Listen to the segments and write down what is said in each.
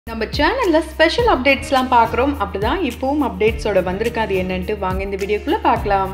நம்ம சேனல்ல ஸ்பெஷல் அப்டேட்ஸ்லாம் பார்க்குறோம் அப்படிதான் இப்பவும் அப்டேட்ஸோட வந்திருக்கு அது என்னன்ட்டு வாங்க இந்த வீடியோக்குள்ள பார்க்கலாம்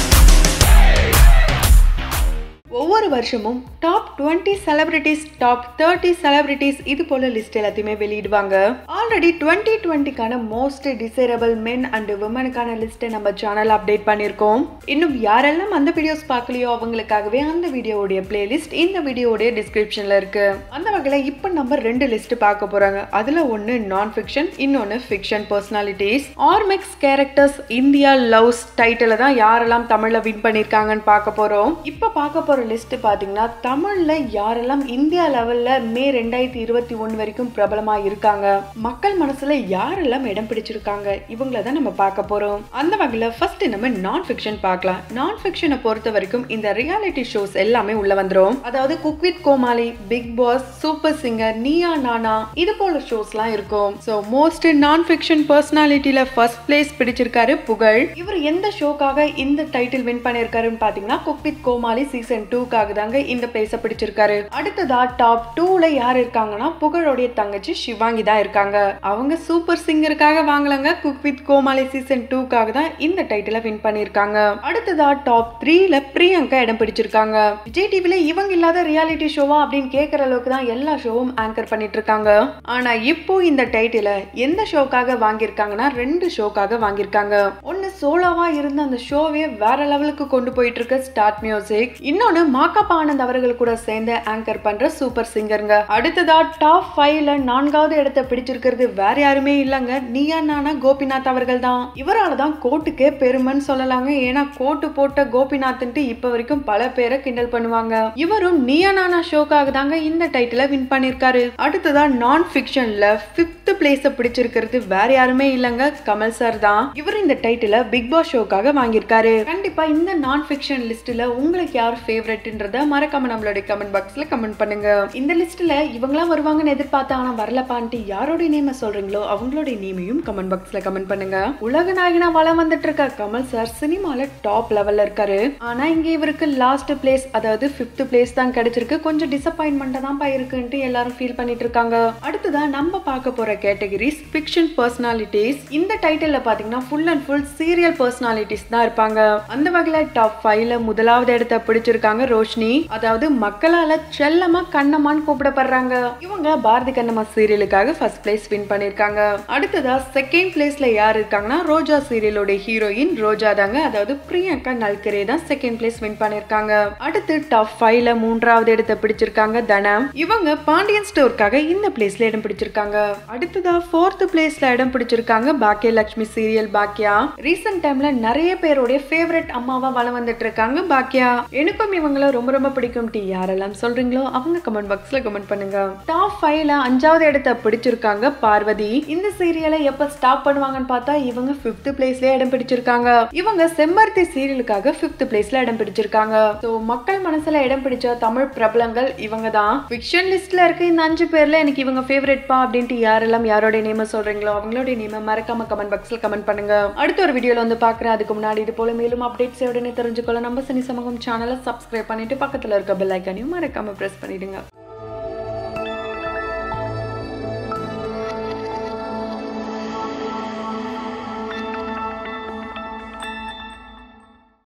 ஒவ்வொரு வருஷமும் top twenty celebrities top thirty celebrities இது போல லிஸ்ட் எல்லாத்தையுமே வெளியிடுவாங்க ஆல்ரெடி டுவெண்ட்டி டுவெண்ட்டிக்கான மோஸ்ட் டிசைரபிள் மென் அண்ட் விமனுக்கான லிஸ்ட்டை நம்ம சேனல் அப்டேட் பண்ணியிருக்கோம் இன்னும் யாரெல்லாம் அந்த வீடியோஸ் பார்க்கலையோ அவங்களுக்காகவே அந்த வீடியோவுடைய பிளேலிஸ்ட் இந்த வீடியோவுடைய டிஸ்கிரிப்ஷன்ல இருக்கு அந்த வகையில் இப்போ நம்ம ரெண்டு லிஸ்ட் பார்க்க போறாங்க அதுல ஒன்று நான் ஃபிக்ஷன் இன்னொன்று fiction personalities Ormax characters India loves title தான் யாரெல்லாம் தமிழ்ல வின் பண்ணியிருக்காங்கன்னு பார்க்க போறோம் இப்போ பார்க்க போற லிஸ்ட் பாத்தீங்கன்னா தமிழ்ல யாரெல்லாம் இந்தியா லெவல்ல மே ரெண்டாயிரத்தி இருபத்தி ஒன்று வரைக்கும் பிரபலமா இருக்காங்க மக்கள் மனசுல யாரெல்லாம் இடம் பிடிச்சிருக்காங்க இவங்கள தான் நம்ம பார்க்க போறோம் அந்த வகையில ஃபர்ஸ்ட் நம்ம நான் ஃபிக்ஷன் பார்க்கலாம் நான் ஃபிக்ஷனை பொறுத்த வரைக்கும் இந்த ரியாலிட்டி ஷோஸ் எல்லாமே உள்ள வந்துரும் அதாவது குக் வித் கோமாளி பிக் பாஸ் சூப்பர் சிங்கர் நீயா நானா இது போல ஷோஸ்லாம் இருக்கும் ஸோ மோஸ்ட் நான் ஃபிக்ஷன் பர்சனாலிட்டியில ஃபர்ஸ்ட் பிளேஸ் பிடிச்சிருக்காரு புகழ் இவர் எந்த ஷோக்காக இந்த டைட்டில் வின் பண்ணியிருக்காருன்னு பாத்தீங்கன்னா குக் வித் கோமாளி சீசன் டூக்காக தாங்க இந்த பிளேஸை பிடிச்சிருக்காரு அடுத்ததா டாப் டூல யார் இருக்காங்கன்னா புகழோடைய தங்கச்சி சிவாங்கி தான் இருக்காங்க அவங்க சூப்பர் சிங்கருக்காக வாங்கலங்க குக் வித் கோமாளி சீசன் டூக்காக தான் இந்த டைட்டிலை வின் பண்ணியிருக்காங்க அடுத்ததா டாப் த்ரீல பிரியங்கா இடம் பிடிச்சிருக்காங்க விஜய் டிவில இவங்க இல்லாத ரியாலிட்டி ஷோவா அப்படின்னு கேட்கற அளவுக்கு தான் எல்லா ஷோவும் ஆங்கர் பண்ணிட்டு இருக்காங்க ஆனா இப்போ இந்த டைட்டில எந்த ஷோக்காக வாங்கியிருக்காங்கன்னா ரெண்டு ஷோக்காக வாங்கியிருக்காங்க ஒன்னு சோலோவா இருந்த அந்த ஷோவே வேற லெவலுக்கு கொண்டு போயிட்டு இருக்க ஸ்டார்ட் மியூசிக் இன்னொன்னு மாக்காப்பா ஆனந்த் அவர்கள் கூட சேர்ந்து ஆங்கர் பண்ற சூப்பர் சிங்கருங்க அடுத்ததா டாப் ஃபைவ்ல நான்காவது இடத்தை பிடிச்சிருக்கிறது வேற யாருமே இல்லைங்க நீயா நானா கோபிநாத் அவர்கள் தான் இவரால தான் கோட்டுக்கே பெருமைன்னு சொல்லலாங்க ஏன்னா கோட்டு போட்ட கோபிநாத்ன்ட்டு இப்ப வரைக்கும் பல பேரை கிண்டல் பண்ணுவாங்க இவரும் நீயா நானா ஷோக்காக தாங்க இந்த டைட்டிலை வின் பண்ணிருக்காரு அடுத்ததா நான் ஃபிக்ஷன்ல பிப்த் பிளேஸ பிடிச்சிருக்கிறது வேற யாருமே இல்லைங்க கமல் சார் தான் இவர் இந்த டைட்டிலை பிக் பாஸ் ஷோக்காக வாங்கியிருக்காரு கண்டிப்பா இந்த நான் ஃபிக்ஷன் லிஸ்ட்ல உங்களுக்கு யார் ஃபேவரட்ன்றத மறக்காம நம்மளுடைய கமெண்ட் பாக்ஸ்ல கமெண்ட் பண்ணுங்க இந்த லிஸ்ட்ல இவங்களாம் வருவாங்கன்னு எதிர்பார்த்தா ஆனா வரலப்பான்ட்டு யாரோட நேம சொல்றீங்களோ அவங்களுடைய நேமையும் கமெண்ட் பாக்ஸ்ல கமெண்ட் பண்ணுங்க உலக நாயகனா வளம் வந்துட்டு இருக்க கமல் சார் சினிமால டாப் லெவல்ல இருக்காரு ஆனா இங்க இவருக்கு லாஸ்ட் பிளேஸ் அதாவது பிப்த் பிளேஸ் தான் கிடைச்சிருக்கு கொஞ்சம் டிசப்பாயின்மெண்ட் தான் இருக்குன்ட்டு எல்லாரும் ஃபீல் பண்ணிட்டு இருக்காங்க அடுத்ததா நம்ம பார்க்க போற கேட்டகரிஸ் ஃபிக்ஷன் பர்சனாலிட்டிஸ் இந்த டைட்டில்ல பாத்தீங்கன்னா full and full serial personalities தான் இருப்பாங்க அந்த வகையில டாப் ஃபைவ்ல முதலாவது இடத்தை பிடிச்சிருக்காங்க ரோஷினி அதாவது மக்களால செல்லமா கண்ணம்மான்னு கூப்பிடப்படுறாங்க இவங்க பாரதி கண்ணம்மா சீரியலுக்காக ஃபர்ஸ்ட் பிளேஸ் வின் பண்ணிருக்காங்க அடுத்ததா செகண்ட் பிளேஸ்ல யார் இருக்காங்கன்னா ரோஜா சீரியலோட ஹீரோயின் ரோஜா தாங்க அதாவது பிரியங்கா நல்கரே தான் செகண்ட் பிளேஸ் வின் பண்ணிருக்காங்க அடுத்து டாப் ஃபைவ்ல மூன்றாவது இடத்தை பிடிச்சிருக்காங்க தனம் இவங்க பாண்டியன் ஸ்டோருக்காக இந்த பிளேஸ்ல இடம் பிடிச்சிருக்காங்க அடுத்ததா ஃபோர்த் பிளேஸ்ல இடம் பிடிச்சிருக்காங்க பாக்கிய லட்சுமி சீரியல் பாக்கியா ரீசெண்ட் டைம்ல நிறைய பேருடைய ஃபேவரட் அம்மாவா வளம் வந்துட்டு இருக்காங்க பாக்கியா எனக்கும் இவங்கள ரொம்ப ரொம்ப பிடிக்கும் டி யாரெல்லாம் சொல்றீங்களோ அவங்க கமெண்ட் பாக்ஸ்ல கமெண்ட் பண்ணுங்க டாப் ஃபைவ்ல அஞ்சாவது இடத்தை பிடிச்சிருக்காங்க பார்வதி இந்த சீரியலை எப்ப ஸ்டாப் பண்ணுவாங்கன்னு பார்த்தா இவங்க பிப்த் பிளேஸ்ல இடம் பிடிச்சிருக்காங்க இவங்க செம்பருத்தி சீரியலுக்காக பிப்த் பிளேஸ்ல இடம் பிடிச்சிருக்காங்க ஸோ மக்கள் மனசுல இடம் பிடிச்ச தமிழ் பிரபலங்கள் இவங்க தான் ஃபிக்ஷன் லிஸ்ட்ல இருக்க இந்த அஞ்சு பேர்ல எனக்கு இவங்க ஃபேவரட் பா அப்படின்ட்டு யாரெல்லாம் யாரோட நேம சொல்றீங்களோ அவங்களோட நேம மறக்காம கமெண்ட் பாக்ஸ்ல கமெண்ட் பண்ணுங்க அடுத்த ஒரு வீடியோல வந்து பாக்குறேன் அதுக்கு முன்னாடி இது போல மேலும் அப்டேட்ஸ் உடனே தெரிஞ்சுக்கொள்ள நம்ம சனி சமூகம் சேனலை சப்ஸ்கிரைப் பண்ணிட்டு பக்கத்துல இருக்க பெல் ஐக்கானையும் மறக்காம பிரஸ் பண்ணிடுங்க